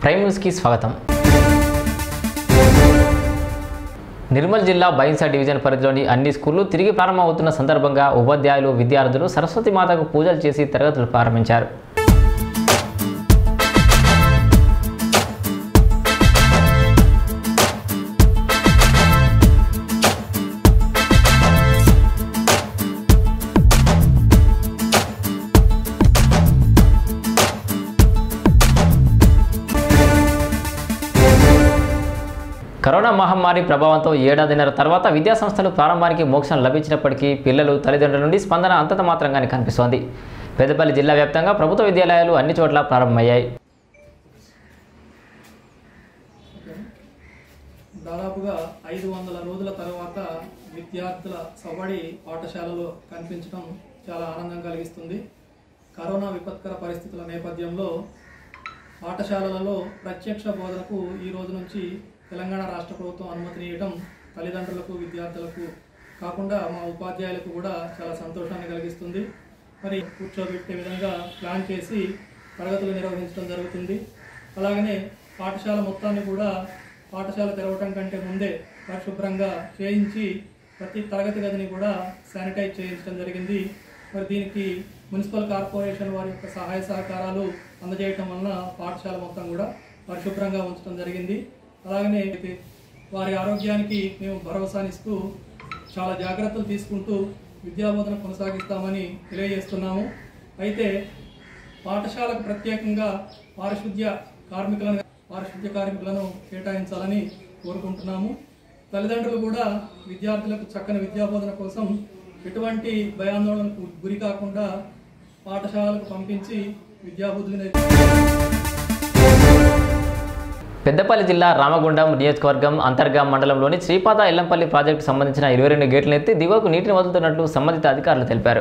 Prime న్యూస్కి స్వాగతం నిర్మల్ జిల్లా బైన్సా డివిజన్ పరిధిలోని అన్ని స్కూళ్లు తిరిగి ప్రారంభమవుతున్న సందర్భంగా ఉపాధ్యాయులు విద్యార్థులు సరస్వతి మాతకు పూజలు చేసి తరగతులు ప్రారంభించారు కరోనా మహమ్మారి ప్రభావంతో ఏడాదిన్నర తర్వాత విద్యాసంస్థలు ప్రారంభానికి మోక్షం లభించినప్పటికీ పిల్లలు తల్లిదండ్రుల నుండి స్పందన అంతంత మాత్రంగానే కనిపిస్తోంది పెద్దపల్లి జిల్లా వ్యాప్తంగా ప్రభుత్వ విద్యాలయాలు అన్ని చోట్ల ప్రారంభమయ్యాయి దాదాపుగా ఐదు వందల రోజుల తర్వాత విద్యార్థుల సవ్వడి పాఠశాలలో కనిపించడం చాలా ఆనందం కలిగిస్తుంది కరోనా విపత్కర పరిస్థితుల నేపథ్యంలో పాఠశాలలలో ప్రత్యక్ష బోధనకు ఈ రోజు నుంచి తెలంగాణ రాష్ట్ర ప్రభుత్వం అనుమతినియటం తల్లిదండ్రులకు విద్యార్థులకు కాకుండా మా ఉపాధ్యాయులకు కూడా చాలా సంతోషాన్ని కలిగిస్తుంది మరి కూర్చోబెట్టే విధంగా ప్లాన్ చేసి తరగతులు నిర్వహించడం జరుగుతుంది అలాగనే పాఠశాల మొత్తాన్ని కూడా పాఠశాల తెరవటం కంటే ముందే పరిశుభ్రంగా చేయించి ప్రతి తరగతి గదిని కూడా శానిటైజ్ చేయించడం జరిగింది మరి దీనికి మున్సిపల్ కార్పొరేషన్ వారి యొక్క సహాయ సహకారాలు అందజేయటం వలన పాఠశాల మొత్తం కూడా పరిశుభ్రంగా ఉంచడం జరిగింది అలాగనే వారి ఆరోగ్యానికి మేము భరోసానిస్తూ చాలా జాగ్రత్తలు తీసుకుంటూ విద్యాబోధన కొనసాగిస్తామని తెలియజేస్తున్నాము అయితే పాఠశాలకు ప్రత్యేకంగా పారిశుద్ధ్య కార్మికులను పారిశుద్ధ్య కార్మికులను కేటాయించాలని కోరుకుంటున్నాము తల్లిదండ్రులు కూడా విద్యార్థులకు చక్కని విద్యాబోధన కోసం ఎటువంటి భయాందోళనకు గురి కాకుండా పాఠశాలకు పంపించి విద్యాబుద్ధులు నేర్పి పెద్దపల్లి జిల్లా రామగుండం నియోజకవర్గం అంతర్గా మండలంలోని శ్రీపాద ఎల్లంపల్లి ప్రాజెక్టు సంబంధించిన ఇరవై రెండు గేట్లను ఎత్తి దిగువకు నీటిని వదులుతున్నట్లు సంబంధిత అధికారులు తెలిపారు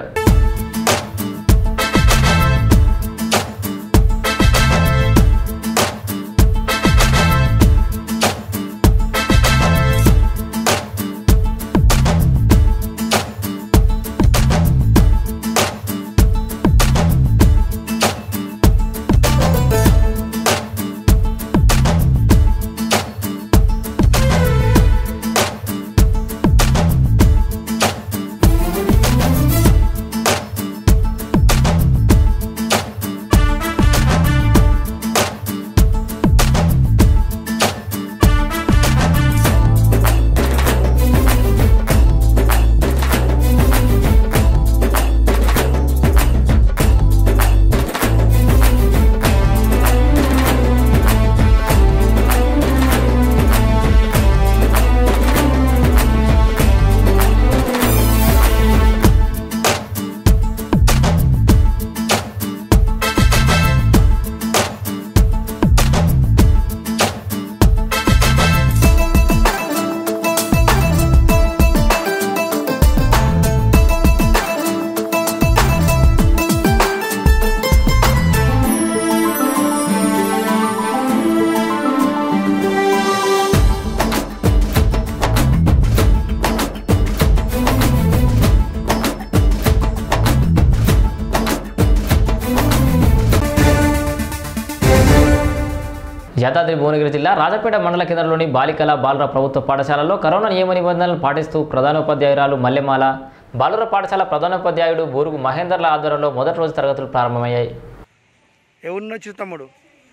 యాదాద్రి భువనగిరి జిల్లా రాజపేట మండల కేంద్రంలోని బాలికల బాలుర ప్రభుత్వ పాఠశాలలో కరోనా నియమ నిబంధనలు పాటిస్తూ ప్రధానోపాధ్యాయురాలు మల్లెమాల బాలుర పాఠశాల ప్రధానోపాధ్యాయుడు బూరుగు మహేందర్ల ఆధ్వర్యంలో మొదటి రోజు తరగతులు ప్రారంభమయ్యాయి ఎవరిని వచ్చి తమ్ముడు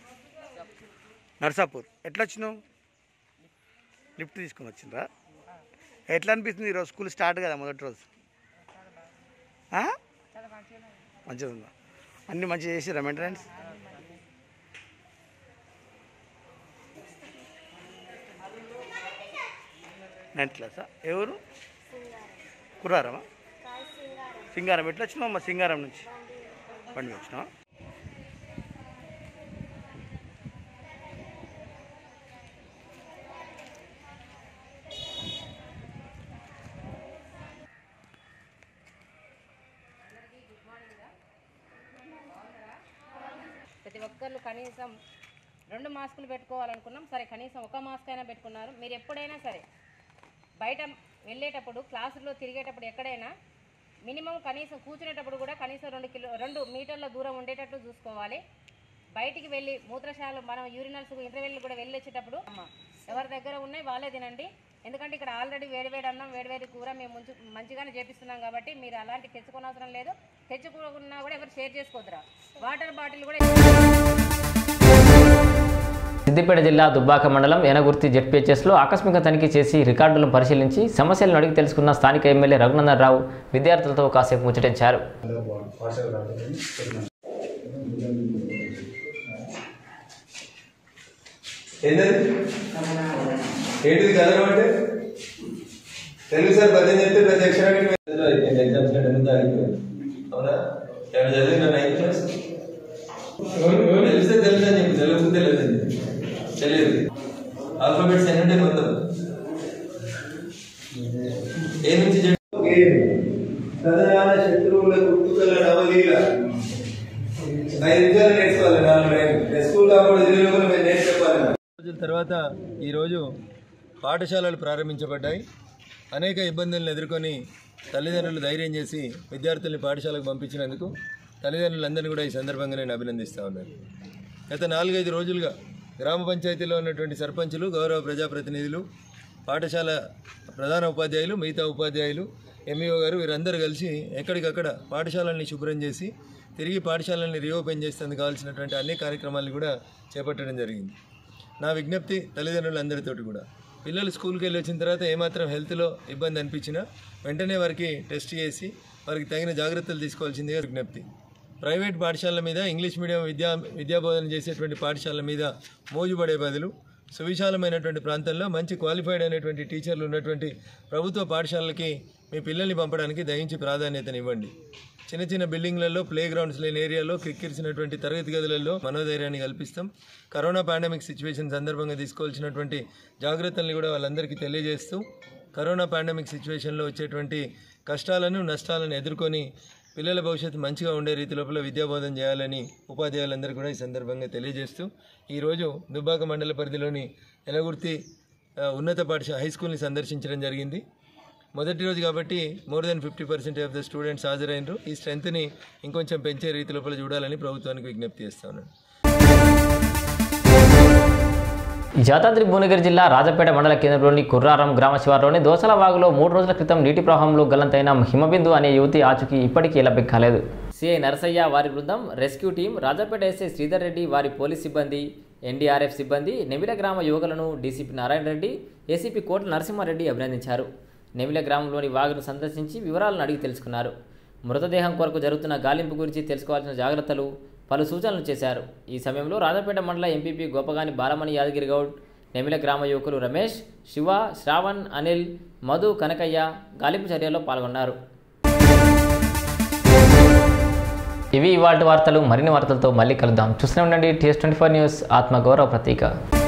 నర్సాపూర్ ఎట్లా వచ్చినావు లిఫ్ట్ తీసుకొని వచ్చిండ్రా ఎట్లా అనిపిస్తుంది ఈరోజు స్కూల్ స్టార్ట్ కదా మొదటి రోజు ఆ? మంచిగా ఉందా అన్నీ మంచిగా చేసిరా మెయింటెనెన్స్ నైన్త్ క్లాసా ఎవరు కుర్రారమా సింగారం ఎట్లా వచ్చినావు మా సింగారం నుంచి బండి మీద వచ్చినావా ప్రతి ఒక్కళ్ళు కనీసం రెండు మాస్కులు పెట్టుకోవాలనుకున్నాం సరే కనీసం ఒక మాస్క్ అయినా పెట్టుకున్నారు మీరు ఎప్పుడైనా సరే బయట వెళ్ళేటప్పుడు క్లాసుల్లో తిరిగేటప్పుడు ఎక్కడైనా మినిమం కనీసం కూర్చునేటప్పుడు కూడా కనీసం రెండు కిలో రెండు మీటర్ల దూరం ఉండేటట్టు చూసుకోవాలి బయటికి వెళ్ళి మూత్రశాల మనం యూరినల్స్ ఇంటర్వెల్ కూడా వెళ్ళి వచ్చేటప్పుడు అమ్మ, ఎవరి దగ్గర ఉన్నాయి వాళ్ళే తినండి ఎందుకంటే ఇక్కడ ఆల్రెడీ వేడివేడి అన్నం వేడివేడి కూర మేము ముంచు మంచిగానే చేపిస్తున్నాం కాబట్టి మీరు అలాంటి తెచ్చుకోని అవసరం లేదు తెచ్చుకున్నా కూడా ఎవరు షేర్ చేసుకోవద్దురా వాటర్ బాటిల్ కూడా సిద్దిపేట జిల్లా దుబ్బాక మండలం ఏనగుర్తి జెడ్పీహెచ్ఎస్లో ఆకస్మిక తనిఖీ చేసి రికార్డులను పరిశీలించి సమస్యలను అడిగి తెలుసుకున్న స్థానిక ఎమ్మెల్యే రఘునందన్ రావు విద్యార్థులతో కాసేపు ముచ్చటించారు ఏంటది ఏంటిది చదవడం అంటే తెలుగు సార్ పద్యం చెప్తే ప్రతి అక్షరానికి మెదడులో అయిపోయింది ఎగ్జామ్స్ ఎనిమిది తారీఖు అవునా ఎవరు చదివిన నైన్త్ క్లాస్ తెలిస్తే తెలుసు అని చెప్పి తెలుగు తెలియదు అని చెప్పి. తెలియదు ఆల్ఫాబెట్స్ ఎన్ని ఉంటాయి మొత్తం ఏ నుంచి చెప్పు? ప్రధాన శత్రువుల గుర్తుకల నవలీల ఐదు నిమిషాలు నేర్చుకోవాలి నాలుగు లైన్లు స్కూల్ కాకుండా తెలియకుండా మీరు నేర్చుకోవాలి రోజుల తర్వాత ఈరోజు పాఠశాలలు ప్రారంభించబడ్డాయి అనేక ఇబ్బందులను ఎదుర్కొని తల్లిదండ్రులు ధైర్యం చేసి విద్యార్థుల్ని పాఠశాలకు పంపించినందుకు తల్లిదండ్రులందరినీ కూడా ఈ సందర్భంగా నేను అభినందిస్తా ఉన్నాను గత నాలుగైదు రోజులుగా గ్రామ పంచాయతీలో ఉన్నటువంటి సర్పంచులు గౌరవ ప్రజాప్రతినిధులు పాఠశాల ప్రధాన ఉపాధ్యాయులు మిగతా ఉపాధ్యాయులు ఎంఈఓ గారు వీరందరూ కలిసి ఎక్కడికక్కడ పాఠశాలల్ని శుభ్రం చేసి తిరిగి పాఠశాలల్ని రీఓపెన్ చేసేందుకు కావాల్సినటువంటి అన్ని కార్యక్రమాలను కూడా చేపట్టడం జరిగింది నా విజ్ఞప్తి తల్లిదండ్రులందరితోటి కూడా పిల్లలు స్కూల్కి వెళ్ళి వచ్చిన తర్వాత ఏమాత్రం హెల్త్లో ఇబ్బంది అనిపించినా వెంటనే వారికి టెస్ట్ చేసి వారికి తగిన జాగ్రత్తలు తీసుకోవాల్సిందిగా విజ్ఞప్తి ప్రైవేట్ పాఠశాలల మీద ఇంగ్లీష్ మీడియం విద్యా విద్యాబోధన చేసేటువంటి పాఠశాలల మీద మోజుపడే బదులు సువిశాలమైనటువంటి ప్రాంతంలో మంచి క్వాలిఫైడ్ అయినటువంటి టీచర్లు ఉన్నటువంటి ప్రభుత్వ పాఠశాలలకి మీ పిల్లల్ని పంపడానికి దయించి ప్రాధాన్యతనివ్వండి చిన్న చిన్న బిల్డింగ్లలో ప్లే గ్రౌండ్స్ లేని ఏరియాలో క్రిక్కిరిసినటువంటి తరగతి గదులలో మనోధైర్యాన్ని కల్పిస్తాం కరోనా పాండమిక్ సిచ్యువేషన్ సందర్భంగా తీసుకోవాల్సినటువంటి జాగ్రత్తల్ని కూడా వాళ్ళందరికీ తెలియజేస్తూ కరోనా పాండమిక్ సిచ్యువేషన్లో వచ్చేటువంటి కష్టాలను నష్టాలను ఎదుర్కొని పిల్లల భవిష్యత్తు మంచిగా ఉండే రీతి లోపల విద్యాబోధన చేయాలని ఉపాధ్యాయులందరూ కూడా ఈ సందర్భంగా తెలియజేస్తూ ఈరోజు దుబ్బాక మండల పరిధిలోని ఎలగుర్తి ఆ, ఉన్నత పాఠశాల హై స్కూల్ని సందర్శించడం జరిగింది మొదటి రోజు కాబట్టి more than fifty percent of the students హాజరైనరు ఈ స్ట్రెంత్ని ఇంకొంచెం పెంచే రీతి లోపల చూడాలని ప్రభుత్వానికి విజ్ఞప్తి చేస్తా ఉన్నాను యాదాద్రి భువనగిరి జిల్లా రాజపేట మండల కేంద్రంలోని కుర్రారం గ్రామ శివారులోని దోసల వాగులో మూడు రోజుల క్రితం నీటి ప్రవాహంలో గల్లంతైన హిమబిందు అనే యువతి ఆచూకీ ఇప్పటికీ లభ్యం కాలేదు సిఐ నరసయ్య వారి బృందం rescue team Rajapeta SI Sridhar Reddy వారి పోలీస్ సిబ్బంది ఎన్డీఆర్ఎఫ్ సిబ్బంది నెమిల గ్రామ యువకులను డీసీపీ నారాయణ రెడ్డి ఏసీపీ కోట్ల నరసింహారెడ్డి అభినందించారు నెమిల గ్రామంలోని వాగును సందర్శించి వివరాలను అడిగి తెలుసుకున్నారు మృతదేహం కొరకు జరుగుతున్న గాలింపు గురించి తెలుసుకోవాల్సిన జాగ్రత్తలు పలు సూచనలు చేశారు ఈ సమయంలో రాజపేట మండల ఎంపీపీ గోపగాని బాలమణి యాదగిరి గౌడ్ నెమిల గ్రామ యువకులు రమేష్ శివ శ్రావణ్ అనిల్ మధు కనకయ్య గాలింపు చర్యల్లో పాల్గొన్నారు ఇవి ఇవాటి వార్తలు మరిన్ని వార్తలతో మళ్ళీ కలుద్దాం చూస్తూనే ఉండండి టీఎస్ ట్వంటీ ఫోర్ న్యూస్ ఆత్మగౌరవ ప్రతీక